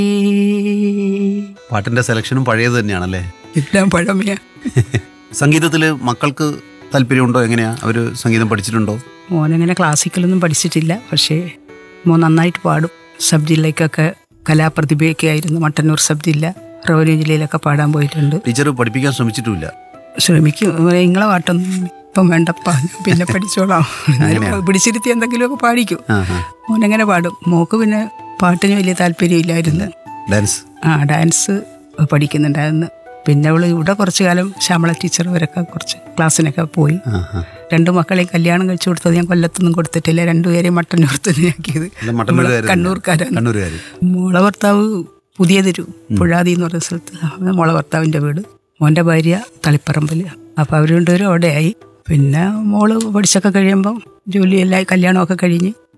പാട്ടിന്റെ സെലക്ഷനും പഴയത് തന്നെയാണല്ലേ എല്ലാം പഴമയാ സംഗീതത്തിൽ മക്കൾക്ക് താല്പര്യമുണ്ടോ എങ്ങനെയാ അവര് സംഗീതം പഠിച്ചിട്ടുണ്ടോ മോനങ്ങനെ ക്ലാസിക്കലൊന്നും പഠിച്ചിട്ടില്ല പക്ഷേ മോൻ നന്നായിട്ട് പാടും സബ് ജില്ലയ്ക്കൊക്കെ കലാപ്രതിഭയൊക്കെ ആയിരുന്നു മട്ടന്നൂർ സബ് ജില്ല റവന്യൂ ജില്ലയിലൊക്കെ പാടാൻ പോയിട്ടുണ്ട് ടീച്ചർ പഠിപ്പിക്കാൻ ശ്രമിച്ചിട്ടുമില്ല ശ്രമിക്കും നിങ്ങളെ പാട്ടൊന്നും ഇപ്പം വേണ്ടപ്പ ഞാൻ പിന്നെ പഠിച്ചോളാം എന്നാലും പിടിച്ചിരുത്തി എന്തെങ്കിലുമൊക്കെ പാടിക്കും ആ ആ മോനെങ്ങനെ പാടും മോക്ക് പിന്നെ പാട്ടിന് വലിയ താല്പര്യമില്ലായിരുന്നു ഡാൻസ് ആ ഡാൻസ് പഠിക്കുന്നുണ്ടായിരുന്നു പിന്നെ അവള് ഇവിടെ കുറച്ചു കാലം ശ്യാമള ടീച്ചർ വരൊക്കെ കുറച്ച് ക്ലാസ്സിനൊക്കെ പോയി ആ ആ രണ്ടു മക്കളെയും കല്യാണം കഴിച്ചു കൊടുത്തത് ഞാൻ കൊല്ലത്തൊന്നും കൊടുത്തിട്ടില്ല രണ്ടുപേരെയും മട്ടന്നൂർ തന്നെയാക്കിയത് എല്ലാം മട്ടന്നൂരുകാര് തന്നെ. കണ്ണൂർക്കാരാണ് കണ്ണൂരുകാര് മോളെ ഭർത്താവ് പുതിയ തെരു പുഴാതി എന്ന് പറയുന്ന സ്ഥലത്ത് അവിടെ മോളെ ഭർത്താവിൻ്റെ വീട് മോൻ്റെ ഭാര്യ തളിപ്പറമ്പിൽ അപ്പോൾ അവർ രണ്ടുപേരും അവിടെയായി പിന്നെ മോള് പഠിച്ചൊക്കെ കഴിയുമ്പം ജോലിയെല്ലാം കല്യാണമൊക്കെ കഴിഞ്ഞ്